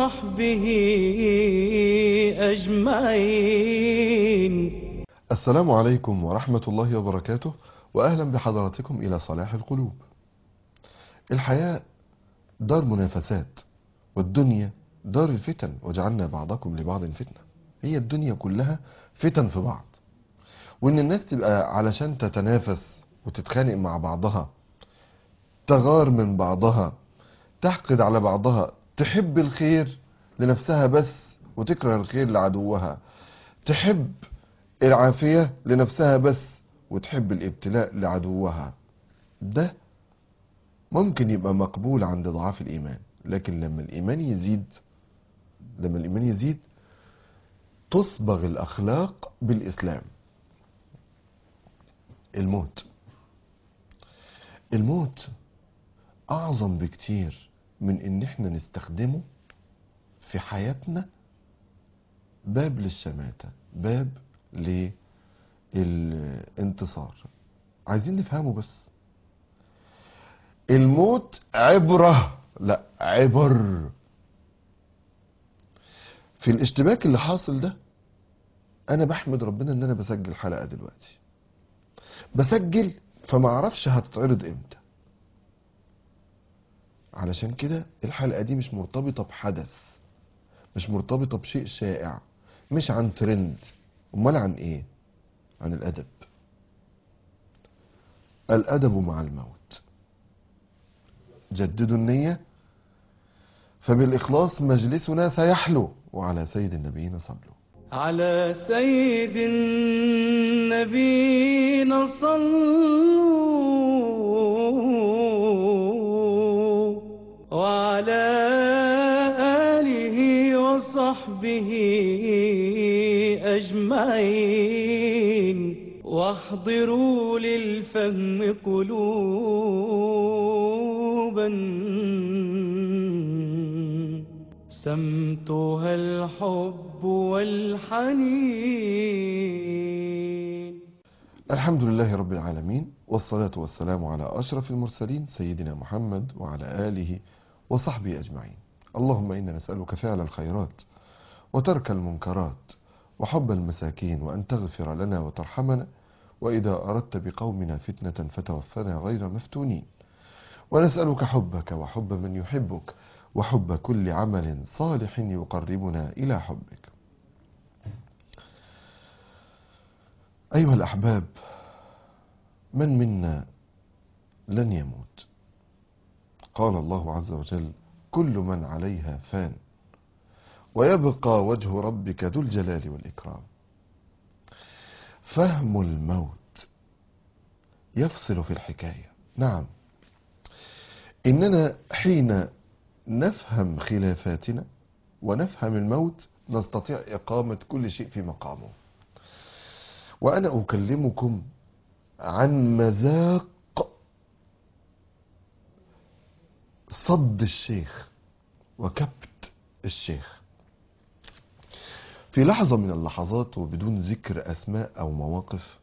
وصحبه أجمعين السلام عليكم ورحمة الله وبركاته وأهلا بحضراتكم إلى صلاح القلوب الحياة دار منافسات والدنيا دار الفتن وجعلنا بعضكم لبعض فتنة هي الدنيا كلها فتن في بعض وإن الناس تبقى علشان تتنافس وتتخانق مع بعضها تغار من بعضها تحقد على بعضها تحب الخير لنفسها بس وتكره الخير لعدوها تحب العافية لنفسها بس وتحب الابتلاء لعدوها ده ممكن يبقى مقبول عند ضعاف الإيمان لكن لما الإيمان يزيد لما الإيمان يزيد تصبغ الأخلاق بالإسلام الموت الموت أعظم بكتير من إن إحنا نستخدمه في حياتنا باب للشماتة باب للانتصار عايزين نفهمه بس الموت عبرة لا عبر في الاشتباك اللي حاصل ده انا بحمد ربنا ان انا بسجل حلقة دلوقتي بسجل فما اعرفش هتتعرض امتى علشان كده الحلقة دي مش مرتبطة بحدث مش مرتبطة بشيء شائع مش عن ترند امال عن ايه عن الادب الادب مع الموت جددوا النية فبالإخلاص مجلسنا سيحلو وعلى سيد النبيين صلوا على سيد النبينا صلوا وعلى آله وصحبه أجمعين واحضروا للفهم قلوبا سمتها الحب والحنين الحمد لله رب العالمين والصلاة والسلام على أشرف المرسلين سيدنا محمد وعلى آله وصحبه أجمعين اللهم إنا نسألك فعل الخيرات وترك المنكرات وحب المساكين وأن تغفر لنا وترحمنا وإذا أردت بقومنا فتنة فتوفنا غير مفتونين ونسألك حبك وحب من يحبك وحب كل عمل صالح يقربنا إلى حبك أيها الأحباب من منا لن يموت قال الله عز وجل كل من عليها فان ويبقى وجه ربك ذو الجلال والإكرام فهم الموت يفصل في الحكاية نعم إننا حين نفهم خلافاتنا ونفهم الموت نستطيع إقامة كل شيء في مقامه وأنا أكلمكم عن مذاق صد الشيخ وكبت الشيخ في لحظة من اللحظات وبدون ذكر أسماء أو مواقف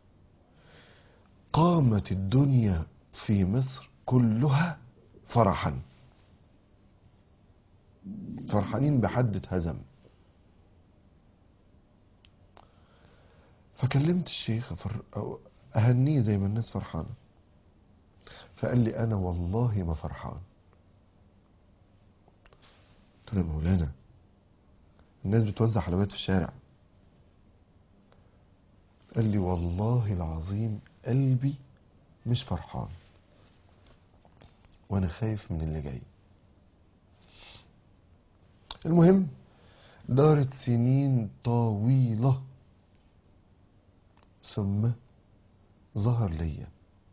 قامت الدنيا في مصر كلها فرحا فرحانين بحد اتهزم فكلمت الشيخ فر... أو أهنيه زي ما الناس فرحانة فقال لي أنا والله ما فرحان قلت له يا مولانا الناس بتوزع حلويات في الشارع قال لي والله العظيم قلبي مش فرحان وانا خايف من اللي جاي المهم دارت سنين طويلة ثم ظهر ليا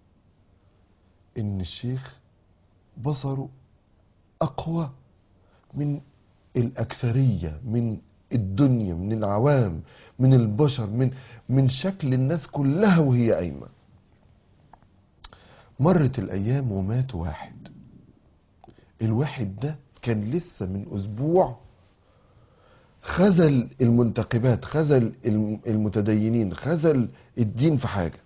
ان الشيخ بصره اقوى من الاكثرية من الدنيا من العوام من البشر من من شكل الناس كلها وهي قايمه مرت الايام ومات واحد الواحد ده كان لسه من اسبوع خذل المنتقبات خذل الم- المتدينين خذل الدين في حاجه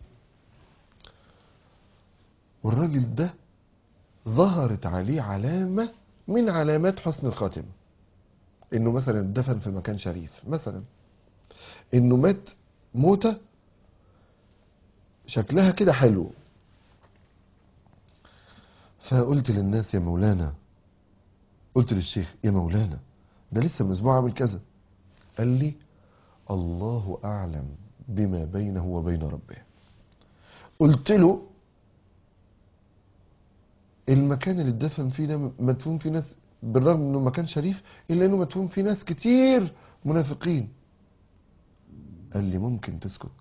والراجل ده ظهرت عليه علامه من علامات حسن الخاتمه انه مثلا اتدفن في مكان شريف مثلا انه مات موتة شكلها كده حلو فقلت للناس يا مولانا قلت للشيخ يا مولانا ده لسه من اسبوع عامل كذا قال لي الله اعلم بما بينه وبين ربه قلت له المكان اللي اتدفن فيه ده مدفون فيه ناس بالرغم انه مكان شريف الا انه مدفون فيه ناس كتير منافقين قال لي ممكن تسكت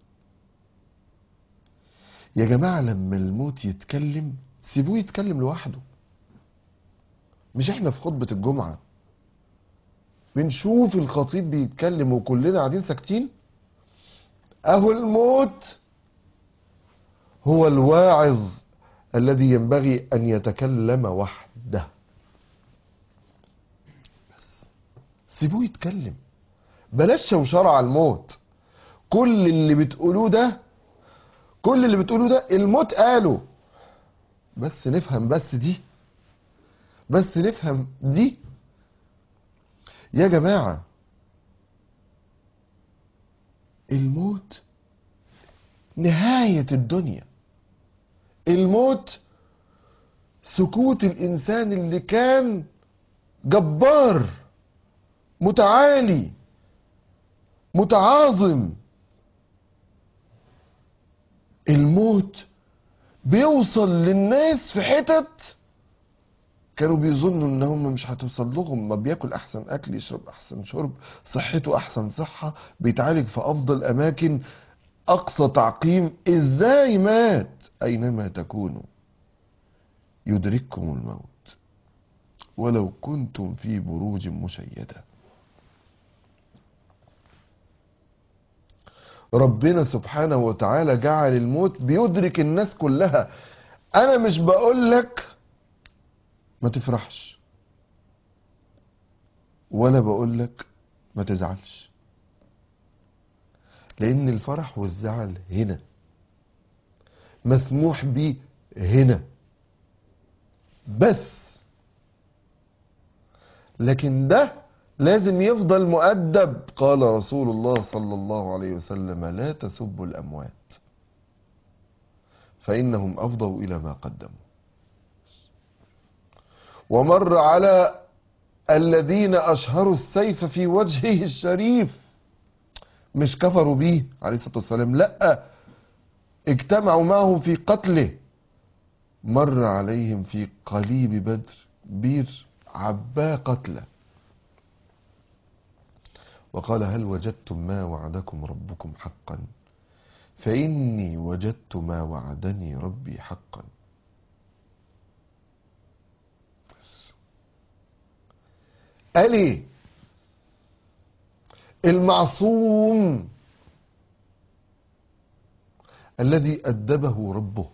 يا جماعة لما الموت يتكلم سيبوه يتكلم لوحده مش احنا في خطبة الجمعة بنشوف الخطيب بيتكلم وكلنا قاعدين ساكتين اهو الموت هو الواعظ الذي ينبغي ان يتكلم وحده بس سيبوه يتكلم بلاش شوشرة على الموت كل اللي بتقولوه ده كل اللي بتقولوه ده الموت قاله بس نفهم بس دي بس نفهم دي يا جماعة الموت نهاية الدنيا الموت سكوت الإنسان اللي كان جبار متعالي متعاظم الموت بيوصل للناس في حتت كانوا بيظنوا ان هم مش هتوصل لهم ما بياكل احسن اكل يشرب احسن شرب صحته احسن صحة بيتعالج في افضل اماكن اقصى تعقيم ازاي مات اينما تكونوا يدرككم الموت ولو كنتم في بروج مشيده ربنا سبحانه وتعالى جعل الموت بيدرك الناس كلها انا مش بقول لك ما تفرحش ولا بقول لك ما تزعلش لان الفرح والزعل هنا مسموح بيه هنا بس لكن ده لازم يفضل مؤدب قال رسول الله صلى الله عليه وسلم لا تسبوا الأموات فإنهم أفضوا إلى ما قدموا ومر على الذين أشهروا السيف في وجهه الشريف مش كفروا به عليه الصلاة والسلام لا اجتمعوا معه في قتله مر عليهم في قليب بدر بير عباه قتله وقال هل وجدتم ما وعدكم ربكم حقا فإني وجدت ما وعدني ربي حقا بس. قال ايه المعصوم الذي أدبه ربه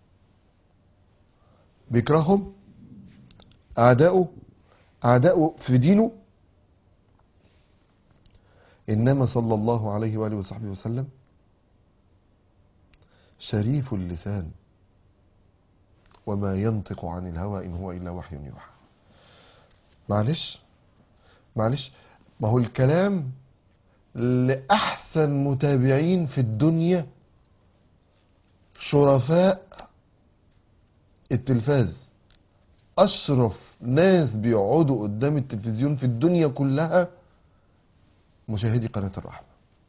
بيكرههم أعداؤه أعداؤه في دينه إنما صلى الله عليه وآله وصحبه وسلم شريف اللسان وما ينطق عن الهوى إن هو إلا وحي يوحى معلش معلش ما هو الكلام لأحسن متابعين في الدنيا شرفاء التلفاز أشرف ناس بيقعدوا قدام التلفزيون في الدنيا كلها مشاهدي قناة الرحمة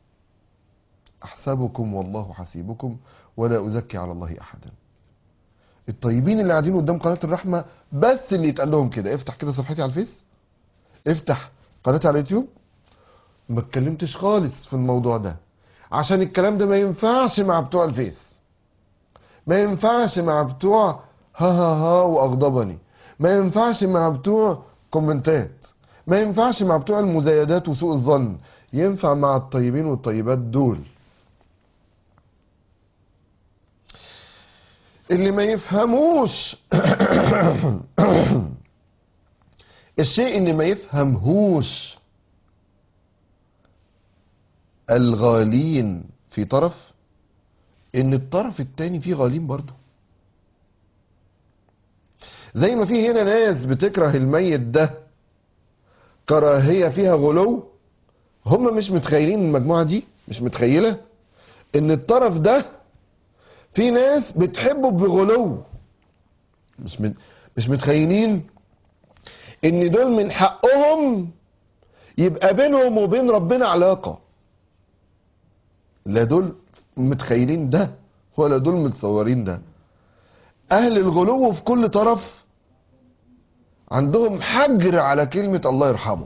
أحسبكم والله حسيبكم ولا أزكي على الله أحدا الطيبين اللي قاعدين قدام قناة الرحمة بس اللي يتقال لهم كده افتح كده صفحتي على الفيس افتح قناتي على اليوتيوب ما اتكلمتش خالص في الموضوع ده عشان الكلام ده ما ينفعش مع بتوع الفيس ما ينفعش مع بتوع ها ها ها واغضبني ما ينفعش مع بتوع كومنتات ما ينفعش مع بتوع المزايدات وسوء الظن ينفع مع الطيبين والطيبات دول اللي ما يفهموش الشيء اللي ما يفهمهوش الغالين في طرف ان الطرف التاني فيه غالين برضو زي ما في هنا ناس بتكره الميت ده كراهية فيها غلو هم مش متخيلين المجموعة دي مش متخيلة ان الطرف ده في ناس بتحبه بغلو مش مت- مش متخيلين ان دول من حقهم يبقى بينهم وبين ربنا علاقة لا دول متخيلين ده ولا دول متصورين ده اهل الغلو في كل طرف عندهم حجر على كلمة الله يرحمه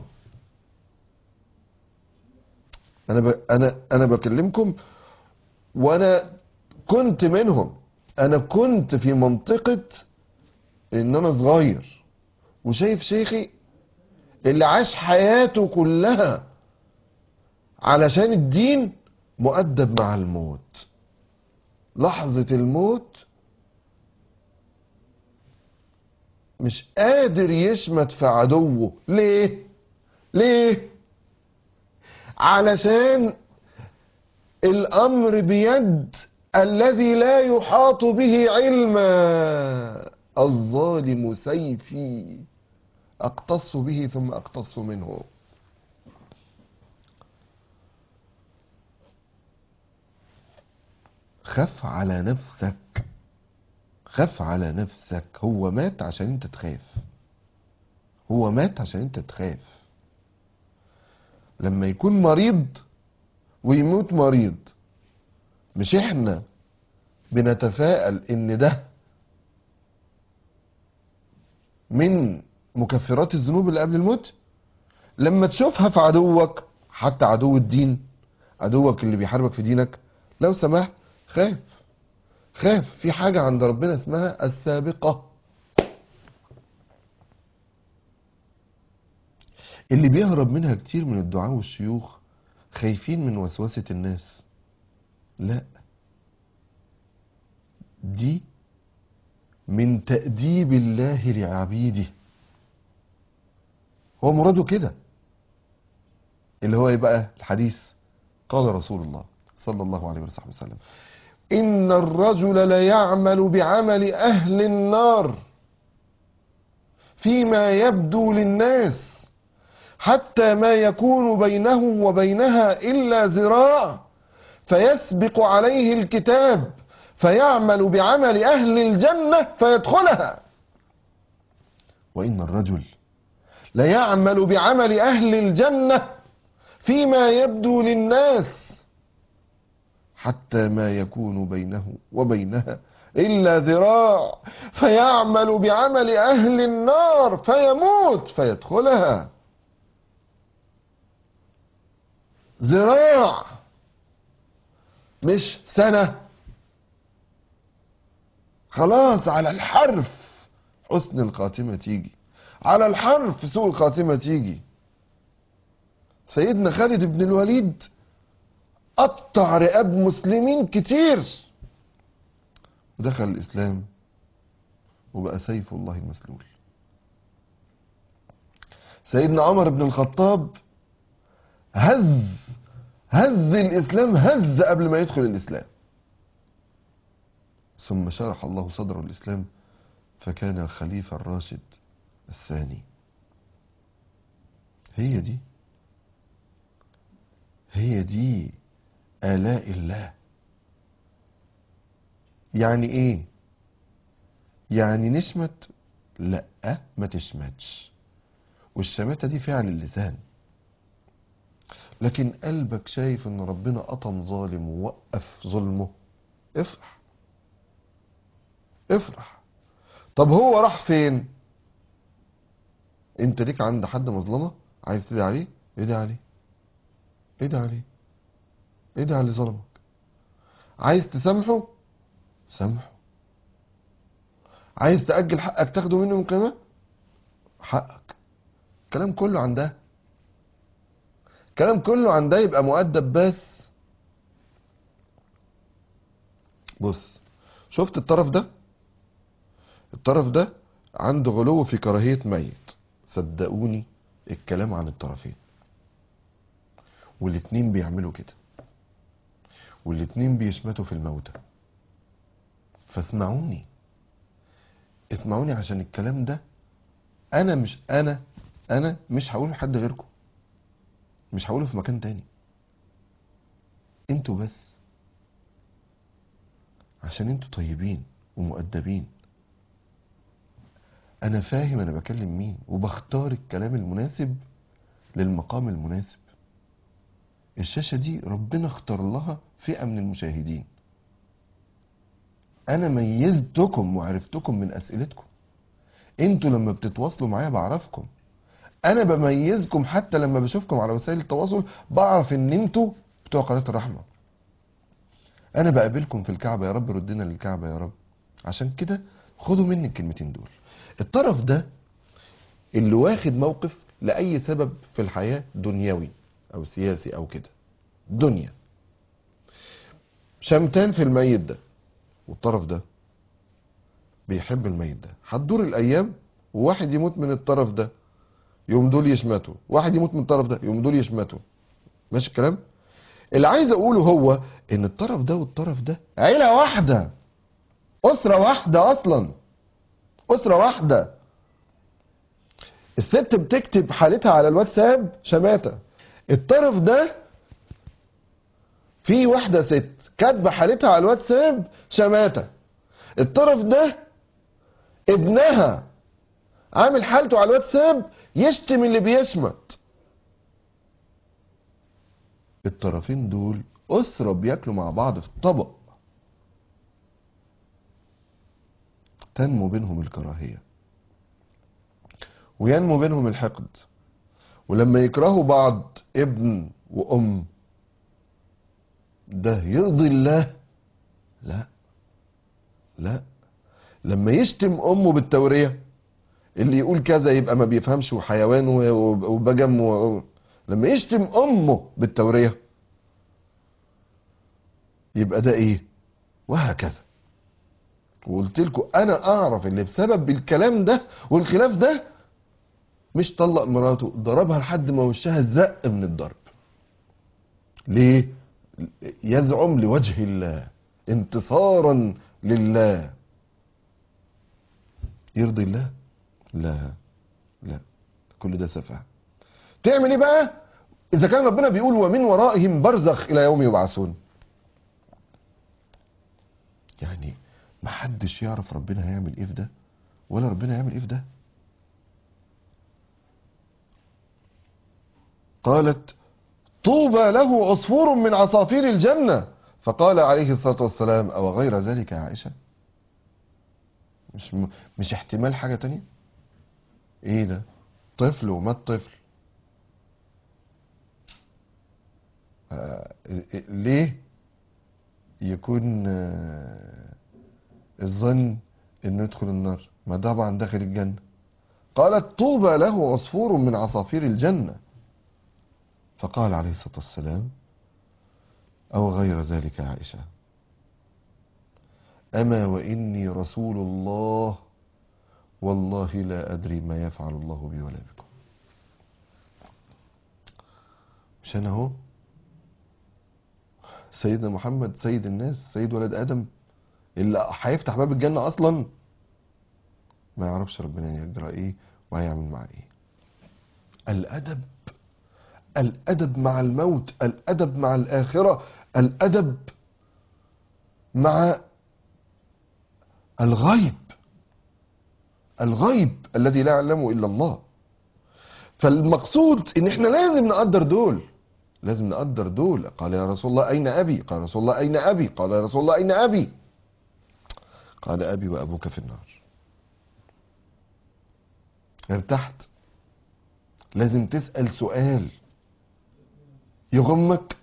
انا ب... انا انا بكلمكم وانا كنت منهم انا كنت في منطقة ان انا صغير وشايف شيخي اللي عاش حياته كلها علشان الدين مؤدب مع الموت لحظة الموت مش قادر يشمت في عدوه ليه ليه علشان الامر بيد الذي لا يحاط به علما الظالم سيفي اقتص به ثم اقتص منه خف على نفسك خف على نفسك هو مات عشان انت تخاف هو مات عشان انت تخاف لما يكون مريض ويموت مريض مش احنا بنتفائل ان ده من مكفرات الذنوب اللي قبل الموت لما تشوفها في عدوك حتى عدو الدين عدوك اللي بيحاربك في دينك لو سمحت خاف خاف في حاجة عند ربنا اسمها السابقة اللي بيهرب منها كتير من الدعاء والشيوخ خايفين من وسوسة الناس لا دي من تأديب الله لعبيده هو مراده كده اللي هو يبقى الحديث قال رسول الله صلى الله عليه وصحبه وسلم إن الرجل ليعمل بعمل أهل النار فيما يبدو للناس حتى ما يكون بينه وبينها إلا ذراع فيسبق عليه الكتاب فيعمل بعمل أهل الجنة فيدخلها وإن الرجل ليعمل بعمل أهل الجنة فيما يبدو للناس حتى ما يكون بينه وبينها إلا ذراع فيعمل بعمل أهل النار فيموت فيدخلها ذراع مش سنة خلاص على الحرف حسن الخاتمة تيجي على الحرف سوء الخاتمة تيجي سيدنا خالد بن الوليد قطع رقاب مسلمين كتير ودخل الإسلام وبقى سيف الله المسلول سيدنا عمر بن الخطاب هز هز الإسلام هز قبل ما يدخل الإسلام ثم شرح الله صدره الإسلام فكان الخليفة الراشد الثاني هي دي هي دي آلاء الله يعني ايه يعني نشمت لا ما تشمتش والشماتة دي فعل اللسان لكن قلبك شايف ان ربنا قطم ظالم ووقف ظلمه افرح افرح طب هو راح فين انت ليك عند حد مظلمة عايز تدعي عليه ادعي عليه ادعي عليه ادعي اللي ظلمك عايز تسامحه سامحه عايز تأجل حقك تاخده منه من قيمة حقك الكلام كله عن ده الكلام كله عن ده يبقى مؤدب بس بص شفت الطرف ده الطرف ده عنده غلو في كراهية ميت صدقوني الكلام عن الطرفين والاتنين بيعملوا كده والاتنين بيشمتوا في الموتى فاسمعوني اسمعوني عشان الكلام ده انا مش انا انا مش هقوله لحد غيركم مش هقوله في مكان تاني انتوا بس عشان انتوا طيبين ومؤدبين انا فاهم انا بكلم مين وبختار الكلام المناسب للمقام المناسب الشاشة دي ربنا اختار لها فئة من المشاهدين انا ميزتكم وعرفتكم من اسئلتكم انتوا لما بتتواصلوا معايا بعرفكم انا بميزكم حتى لما بشوفكم على وسائل التواصل بعرف ان انتوا بتوع قناة الرحمة انا بقابلكم في الكعبة يا رب ردنا للكعبة يا رب عشان كده خدوا مني الكلمتين دول الطرف ده اللي واخد موقف لأي سبب في الحياة دنيوي أو سياسي أو كده دنيا شمتان في الميت ده والطرف ده بيحب الميت ده هتدور الأيام وواحد يموت من الطرف ده يوم دول يشمتوا واحد يموت من الطرف ده يوم دول يشمتوا ماشي الكلام اللي عايز اقوله هو ان الطرف ده والطرف ده عيلة واحدة اسرة واحدة اصلا اسرة واحدة الست بتكتب حالتها على الواتساب شماتة الطرف ده في واحدة ست كاتبة حالتها على الواتساب شماتة الطرف ده ابنها عامل حالته على الواتساب يشتم اللي بيشمت الطرفين دول أسرة بياكلوا مع بعض في الطبق تنمو بينهم الكراهية وينمو بينهم الحقد ولما يكرهوا بعض ابن وأم ده يرضي الله لا لا لما يشتم أمه بالتورية اللي يقول كذا يبقى ما بيفهمش وحيوان و- وبجم و... لما يشتم امه بالتوريه يبقى ده ايه وهكذا وقلت لكم انا اعرف ان بسبب الكلام ده والخلاف ده مش طلق مراته ضربها لحد ما وشها زق من الضرب ليه يزعم لوجه الله انتصارا لله يرضي الله لا لا كل ده سفه تعمل ايه بقى اذا كان ربنا بيقول ومن ورائهم برزخ الى يوم يبعثون يعني محدش يعرف ربنا هيعمل ايه في ده ولا ربنا هيعمل ايه في ده قالت طوبى له عصفور من عصافير الجنة فقال عليه الصلاة والسلام أو غير ذلك يا عائشة مش م... مش احتمال حاجة تانية ايه ده طفل ومات طفل آه إيه- ليه يكون آه الظن انه يدخل النار ما طبعا داخل الجنة قالت طوبى له عصفور من عصافير الجنة فقال عليه الصلاة والسلام أو غير ذلك يا عائشة أما وإني رسول الله والله لا أدري ما يفعل الله بي ولا بكم مش أنا هو سيدنا محمد سيد الناس سيد ولد آدم اللي هيفتح باب الجنة أصلا ما يعرفش ربنا يجرى إيه وهيعمل معاه إيه الأدب الأدب مع الموت الأدب مع الآخرة الأدب مع الغيب الغيب الذي لا يعلمه إلا الله فالمقصود ان احنا لازم نقدر دول لازم نقدر دول قال يا رسول الله أين أبي قال رسول الله أين أبي قال يا رسول الله أين أبي قال أبي وأبوك في النار ارتحت لازم تسأل سؤال يغمك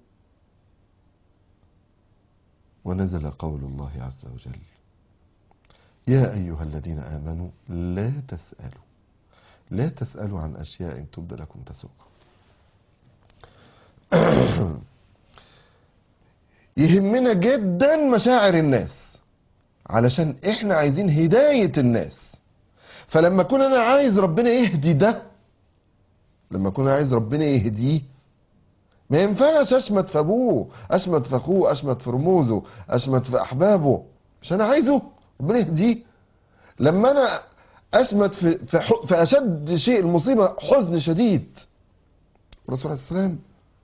ونزل قول الله عز وجل يا أيها الذين آمنوا لا تسألوا لا تسألوا عن أشياء تبدى لكم تسوقكم يهمنا جدا مشاعر الناس علشان احنا عايزين هداية الناس فلما اكون انا عايز ربنا يهدي ده لما اكون عايز ربنا يهديه ما ينفعش اشمت في ابوه اشمت في اخوه اشمت في رموزه اشمت في احبابه مش انا عايزه ربنا يهديه لما انا أشمت في, في, ح- في أشد شيء المصيبة حزن شديد الرسول عليه السلام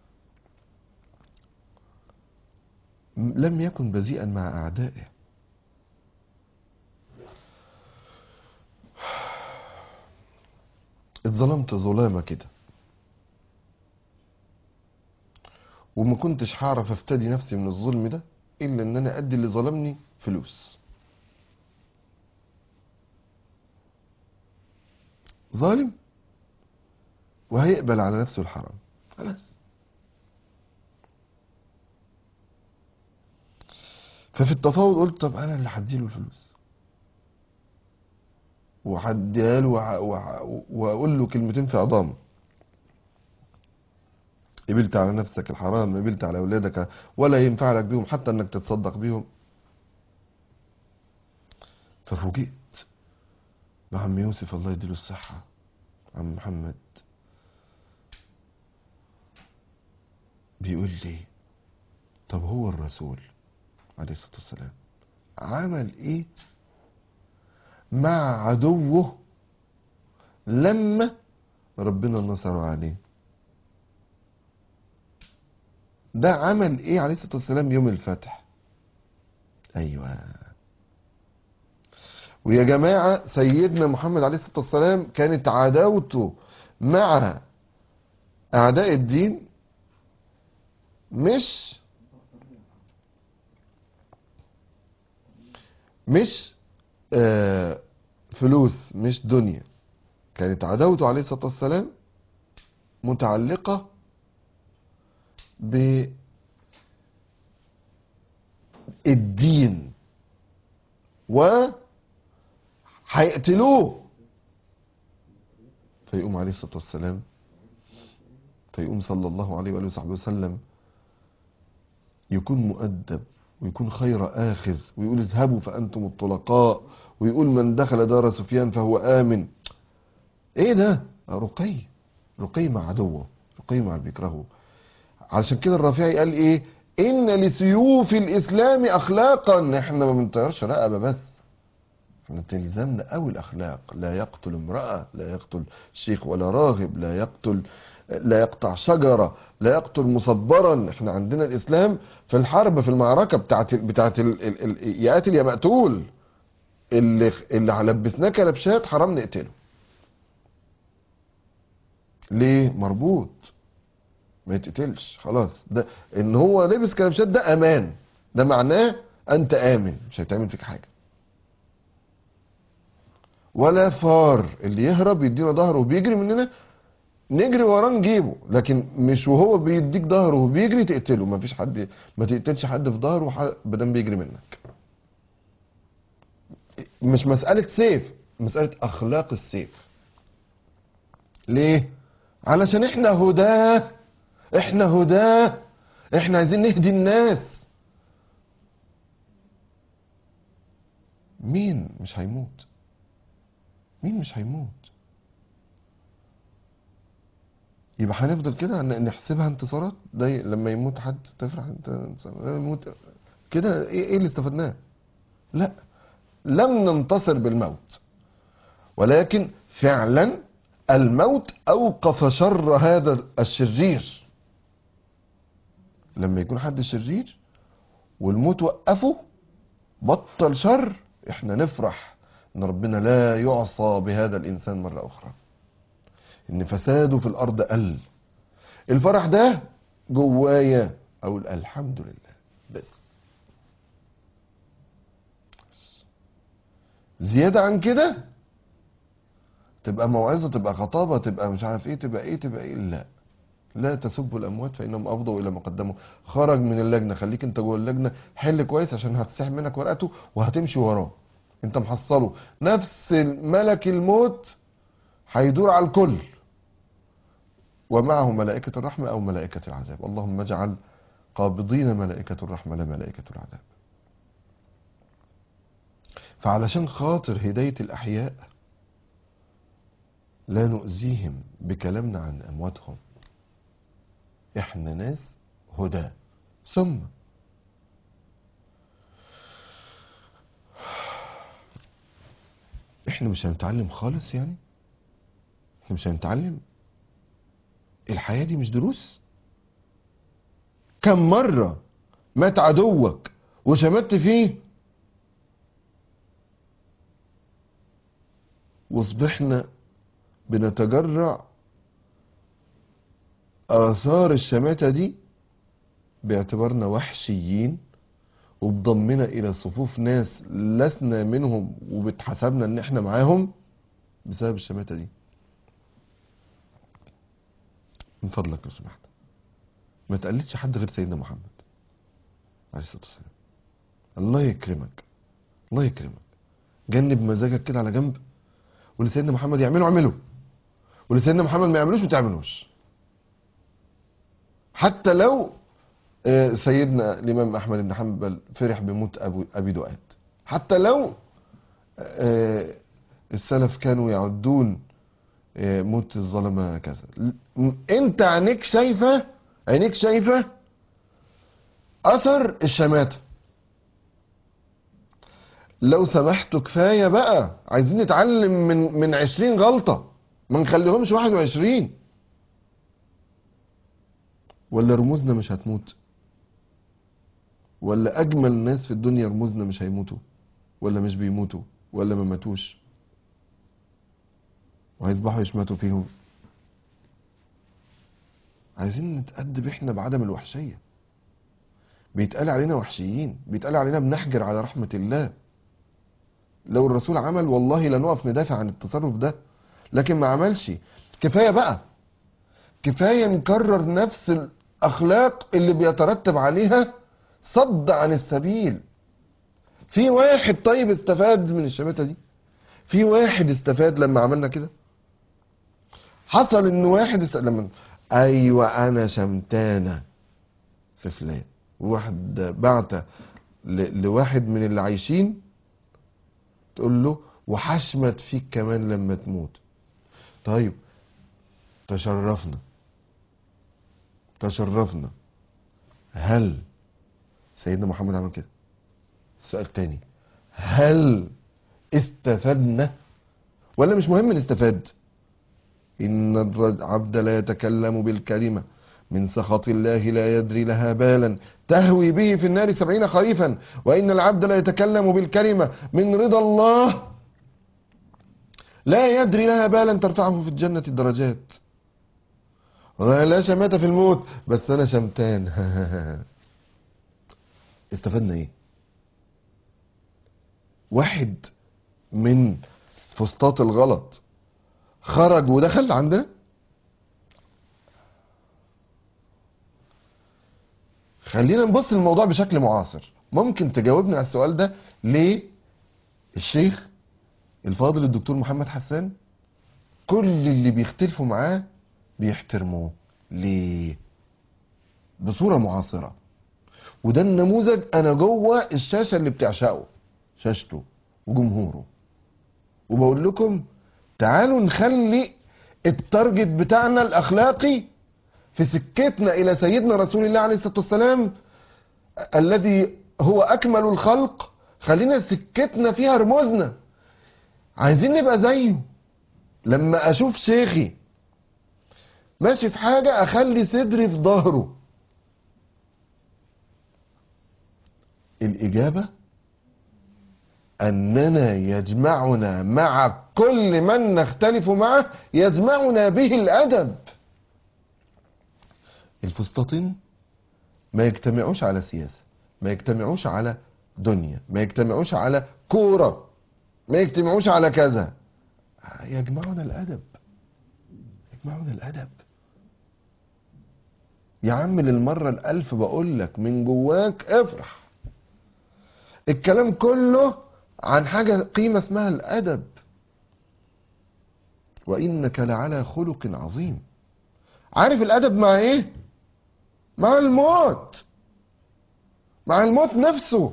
لم يكن بذيئا مع أعدائه اتظلمت ظلامة كده وما كنتش هعرف افتدي نفسي من الظلم ده الا ان انا ادي اللي ظلمني فلوس ظالم وهيقبل على نفسه الحرام خلاص ففي التفاوض قلت طب انا اللي هديله الفلوس وهديها له وع- وع- واقول له كلمتين في عظامه قبلت على نفسك الحرام قبلت على اولادك ولا ينفع لك بيهم حتى انك تتصدق بيهم ففوجئت بعم يوسف الله يديله الصحة عم محمد بيقول لي طب هو الرسول عليه الصلاة والسلام عمل ايه مع عدوه لما ربنا نصر عليه ده عمل ايه عليه الصلاة والسلام يوم الفتح ايوه ويا جماعة سيدنا محمد عليه الصلاة والسلام كانت عداوته مع اعداء الدين مش مش آه فلوس مش دنيا كانت عداوته عليه الصلاة والسلام متعلقة بالدين و هيقتلوه فيقوم عليه الصلاة والسلام فيقوم صلى الله عليه وآله وصحبه وسلم يكون مؤدب ويكون خير آخذ ويقول اذهبوا فأنتم الطلقاء ويقول من دخل دار سفيان فهو آمن ايه ده رقي رقي مع عدوه رقي مع اللي بيكرهه علشان كده الرافعي قال ايه ان لسيوف الاسلام اخلاقا احنا ما بنطيرش رقبه بس احنا تلزمنا قوي الاخلاق لا يقتل امراه لا يقتل شيخ ولا راغب لا يقتل لا يقطع شجره لا يقتل مصبرا احنا عندنا الاسلام في الحرب في المعركه بتاعت بتاعت ال... ال... ال... يا قاتل يا مقتول اللي اللي لبسناه كلبشات حرام نقتله ليه مربوط ما يتقتلش خلاص ده ان هو لبس كلبشات ده امان ده معناه انت امن مش هيتعمل فيك حاجه ولا فار اللي يهرب يدينا ظهره وبيجري مننا نجري وراه نجيبه لكن مش وهو بيديك ظهره وبيجري تقتله ما فيش حد ما تقتلش حد في ظهره ح- بدل بيجري منك مش مسألة سيف مسألة أخلاق السيف ليه؟ علشان احنا هداه احنا هداه احنا عايزين نهدي الناس مين مش هيموت مين مش هيموت يبقى هنفضل كده ن- نحسبها انتصارات ده ي- لما يموت حد تفرح انت انتصار- يموت كده ايه ايه اللي استفدناه لا لم ننتصر بالموت ولكن فعلا الموت اوقف شر هذا الشرير لما يكون حد شرير والموت وقفه بطل شر احنا نفرح ان ربنا لا يعصى بهذا الانسان مرة اخرى ان فساده في الارض قل الفرح ده جوايا اقول الحمد لله بس زيادة عن كده تبقى موعظة تبقى خطابة تبقى مش عارف ايه تبقى ايه تبقى ايه لا لا تسبوا الاموات فانهم افضوا الى ما قدموا خرج من اللجنه خليك انت جوه اللجنه حل كويس عشان هتسحب منك ورقته وهتمشي وراه انت محصله نفس ملك الموت هيدور على الكل ومعه ملائكة الرحمة أو ملائكة العذاب اللهم اجعل قابضين ملائكة الرحمة لا ملائكة العذاب فعلشان خاطر هداية الأحياء لا نؤذيهم بكلامنا عن أمواتهم احنا ناس هدى ثم احنا مش هنتعلم خالص يعني احنا مش هنتعلم الحياة دي مش دروس كم مرة مات عدوك وشمت فيه واصبحنا بنتجرع آثار الشماتة دي باعتبارنا وحشيين وبضمنا إلى صفوف ناس لسنا منهم وبتحسبنا إن إحنا معاهم بسبب الشماتة دي من فضلك لو سمحت ما تقلدش حد غير سيدنا محمد عليه الصلاة والسلام الله يكرمك الله يكرمك جنب مزاجك كده على جنب واللي سيدنا محمد يعمله اعمله واللي سيدنا محمد ما يعملوش ما تعملوش حتى لو آه، سيدنا الامام احمد بن حنبل فرح بموت ابو ابي دؤاد حتى لو آه، السلف كانوا يعدون آه، موت الظلمه كذا ل- انت عينيك شايفه عينيك شايفه اثر الشماته لو سمحتوا كفايه بقى عايزين نتعلم من من 20 غلطه ما نخليهمش 21 ولا رموزنا مش هتموت ولا اجمل ناس في الدنيا رموزنا مش هيموتوا ولا مش بيموتوا ولا ما ماتوش وهيصبحوا يشمتوا فيهم عايزين نتأدب احنا بعدم الوحشية بيتقال علينا وحشيين بيتقال علينا بنحجر على رحمة الله لو الرسول عمل والله لنقف ندافع عن التصرف ده لكن ما عملش كفاية بقى كفاية نكرر نفس الأخلاق اللي بيترتب عليها صد عن السبيل في واحد طيب استفاد من الشماتة دي في واحد استفاد لما عملنا كده حصل ان واحد است... لما ايوه انا شمتانه في فلان واحد بعت ل... لواحد من اللي عايشين تقول له وحشمت فيك كمان لما تموت طيب تشرفنا تشرفنا هل سيدنا محمد عمل كده سؤال تاني هل استفدنا ولا مش مهم نستفاد إن العبد لا يتكلم بالكلمة من سخط الله لا يدري لها بالا تهوي به في النار سبعين خريفا وإن العبد لا يتكلم بالكلمة من رضا الله لا يدري لها بالا ترفعه في الجنة الدرجات والله لا شماتة في الموت بس أنا شمتان استفدنا إيه واحد من فسطاط الغلط خرج ودخل عندنا خلينا نبص للموضوع بشكل معاصر ممكن تجاوبنا على السؤال ده ليه الشيخ الفاضل الدكتور محمد حسان كل اللي بيختلفوا معاه بيحترموه ليه بصورة معاصرة وده النموذج انا جوه الشاشة اللي بتعشقه شاشته وجمهوره وبقول لكم تعالوا نخلي التارجت بتاعنا الاخلاقي في سكتنا الى سيدنا رسول الله عليه الصلاه والسلام الذي هو اكمل الخلق خلينا سكتنا فيها رموزنا عايزين نبقى زيه لما اشوف شيخي ماشي في حاجه اخلي صدري في ظهره الاجابه أننا يجمعنا مع كل من نختلف معه يجمعنا به الأدب الفسطاطين ما يجتمعوش على سياسة ما يجتمعوش على دنيا ما يجتمعوش على كورة ما يجتمعوش على كذا يجمعنا الأدب يجمعنا الأدب يا عم للمرة الألف بقول لك من جواك افرح الكلام كله عن حاجة قيمة اسمها الأدب وإنك لعلى خلق عظيم عارف الأدب مع إيه؟ مع الموت مع الموت نفسه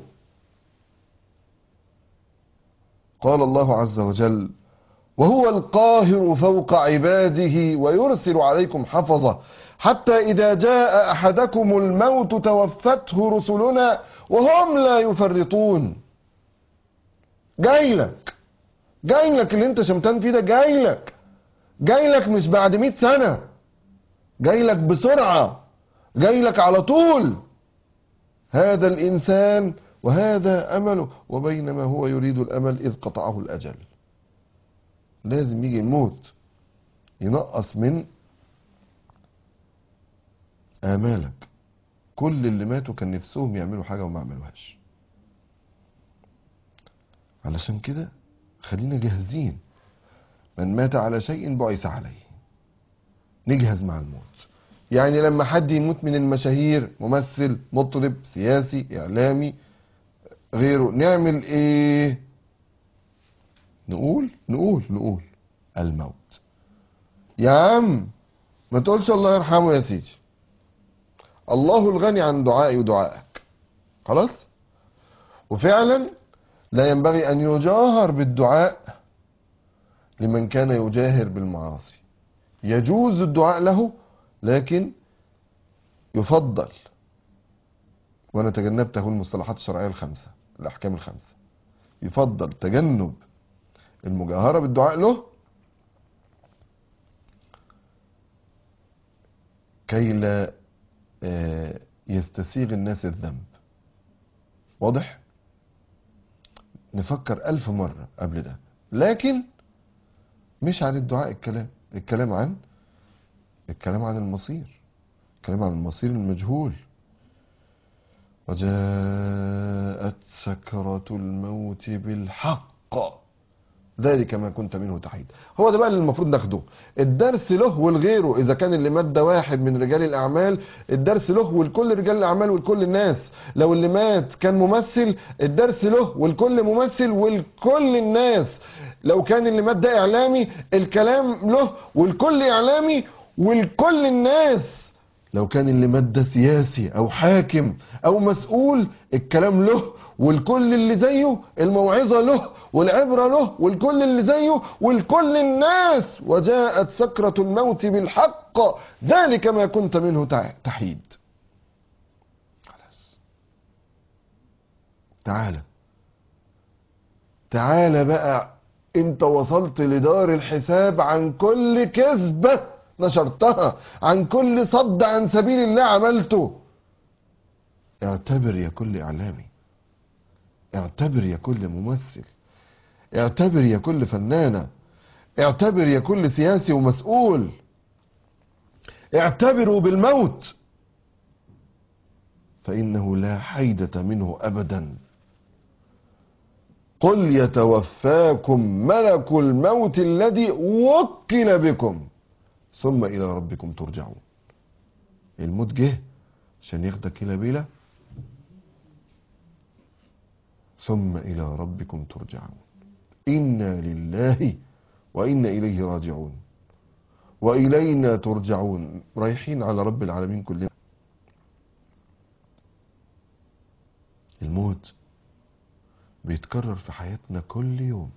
قال الله عز وجل وهو القاهر فوق عباده ويرسل عليكم حفظة حتى إذا جاء أحدكم الموت توفته رسلنا وهم لا يفرطون جاي لك جاي لك اللي انت شمتان فيه ده جاي لك جاي لك مش بعد 100 سنة جاي لك بسرعة جاي لك على طول هذا الإنسان وهذا أمله وبينما هو يريد الأمل إذ قطعه الأجل لازم يجي الموت ينقص من آمالك كل اللي ماتوا كان نفسهم يعملوا حاجة وما عملوهاش علشان كده خلينا جاهزين من مات على شيء بعث عليه نجهز مع الموت يعني لما حد يموت من المشاهير ممثل مطرب سياسي اعلامي غيره نعمل ايه نقول نقول نقول الموت يا عم ما تقولش الله يرحمه يا سيدي الله الغني عن دعائي ودعائك خلاص وفعلا لا ينبغي ان يجاهر بالدعاء لمن كان يجاهر بالمعاصي يجوز الدعاء له لكن يفضل وانا تجنبت اقول المصطلحات الشرعيه الخمسه الاحكام الخمسه يفضل تجنب المجاهره بالدعاء له كي لا آه، يستسيغ الناس الذنب واضح نفكر ألف مرة قبل ده لكن مش عن الدعاء الكلام الكلام عن الكلام عن المصير الكلام عن المصير المجهول وجاءت سكرة الموت بالحق ذلك ما كنت منه تحيد هو ده بقى اللي المفروض ناخده الدرس له ولغيره اذا كان اللي مات ده واحد من رجال الاعمال الدرس له ولكل رجال الاعمال ولكل الناس لو اللي مات كان ممثل الدرس له ولكل ممثل ولكل الناس لو كان اللي مات ده اعلامي الكلام له ولكل اعلامي ولكل الناس لو كان اللي مات ده سياسي او حاكم او مسؤول الكلام له والكل اللي زيه الموعظة له والعبرة له والكل اللي زيه والكل الناس وجاءت سكرة الموت بالحق ذلك ما كنت منه تع- تحيد خلاص تعالى تعالى بقى انت وصلت لدار الحساب عن كل كذبة نشرتها عن كل صد عن سبيل الله عملته اعتبر يا كل اعلامي اعتبر يا كل ممثل اعتبر يا كل فنانة اعتبر يا كل سياسي ومسؤول اعتبروا بالموت فإنه لا حيدة منه أبدا قل يتوفاكم ملك الموت الذي وكل بكم ثم إلى ربكم ترجعون الموت جه عشان ياخدك إلى بيلة ثم إلى ربكم ترجعون إنا لله وإنا إليه راجعون وإلينا ترجعون رايحين على رب العالمين كلنا الموت بيتكرر في حياتنا كل يوم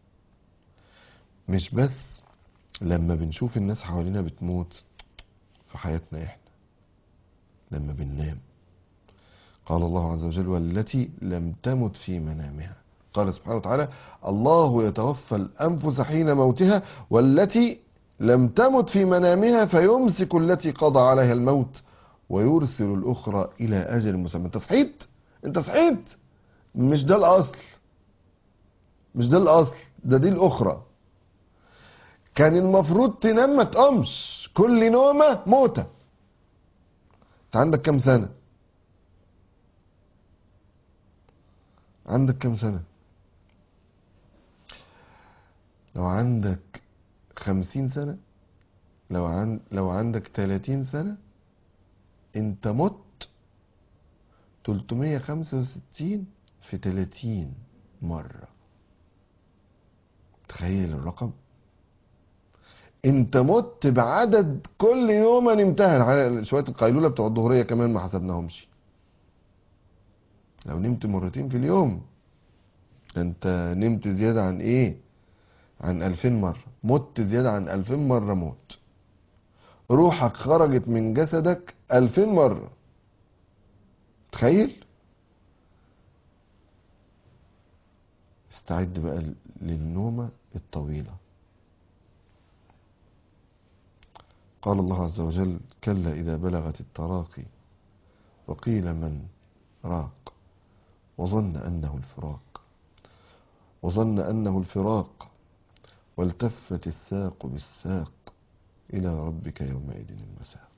مش بس لما بنشوف الناس حوالينا بتموت في حياتنا احنا لما بننام قال الله عز وجل والتي لم تمت في منامها قال سبحانه وتعالى الله يتوفى الأنفس حين موتها والتي لم تمت في منامها فيمسك التي قضى عليها الموت ويرسل الأخرى إلى أجل مسمى انت صحيت انت صحيت مش ده الأصل مش ده الأصل ده دي الأخرى كان المفروض تنام ما تقومش كل نومة موتة انت عندك كام سنة عندك كام سنة لو عندك خمسين سنة لو عن لو عندك تلاتين سنة انت مت تلتمية خمسة وستين في تلاتين مرة تخيل الرقم انت مت بعدد كل يوم نمتها على شويه القيلوله بتوع الظهريه كمان ما حسبناهمش لو نمت مرتين في اليوم انت نمت زياده عن ايه عن ألفين مرة مت زيادة عن ألفين مرة موت روحك خرجت من جسدك ألفين مرة تخيل استعد بقى للنومة الطويلة قال الله عز وجل كلا إذا بلغت التراقي وقيل من راق وظن أنه الفراق وظن أنه الفراق والتفت الساق بالساق إلى ربك يومئذ المساق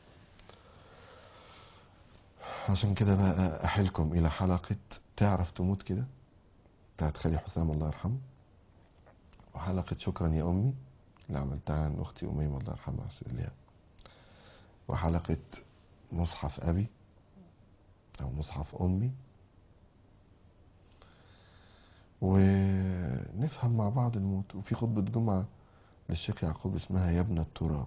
عشان كده بقى أحلكم إلى حلقة تعرف تموت كده بتاعت خالي حسام الله يرحمه وحلقة شكرا يا أمي اللي عملتها عن أختي أميمة الله يرحمها إليها وحلقة مصحف أبي أو مصحف أمي ونفهم مع بعض الموت وفي خطبة جمعة للشيخ يعقوب اسمها يا ابن التراب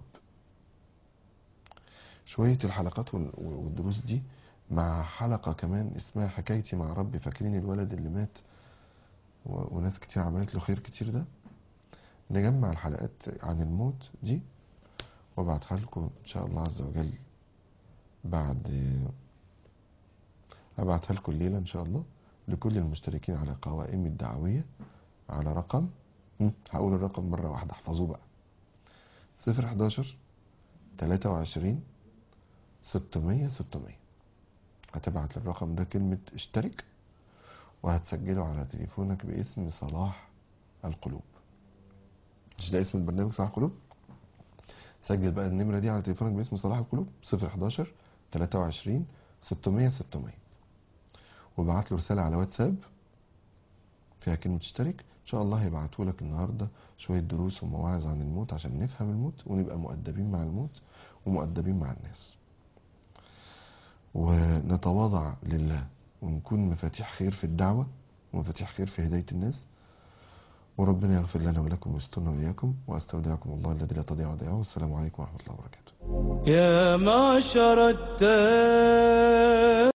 شوية الحلقات وال- والدروس دي مع حلقة كمان اسمها حكايتي مع ربي فاكرين الولد اللي مات و- وناس كتير عملت له خير كتير ده نجمع الحلقات عن الموت دي وابعتها لكم ان شاء الله عز وجل بعد ابعتها لكم الليله ان شاء الله لكل المشتركين على قوائم الدعويه على رقم هم، هقول الرقم مره واحده احفظوه بقى 011 23 600 600 هتبعت للرقم ده كلمة اشترك وهتسجله على تليفونك باسم صلاح القلوب مش ده اسم البرنامج صلاح القلوب سجل بقى النمرة دي على تليفونك باسم صلاح القلوب 011 23 600 600 وابعت له رسالة على واتساب فيها كلمة اشترك ان شاء الله هيبعتوا لك النهاردة شوية دروس ومواعظ عن الموت عشان نفهم الموت ونبقى مؤدبين مع الموت ومؤدبين مع الناس ونتواضع لله ونكون مفاتيح خير في الدعوة ومفاتيح خير في هداية الناس وربنا يغفر لنا ولكم ويسترنا وإياكم وأستودعكم الله الذي لا تضيع ودائعه والسلام عليكم ورحمة الله وبركاته يا معشر التائبين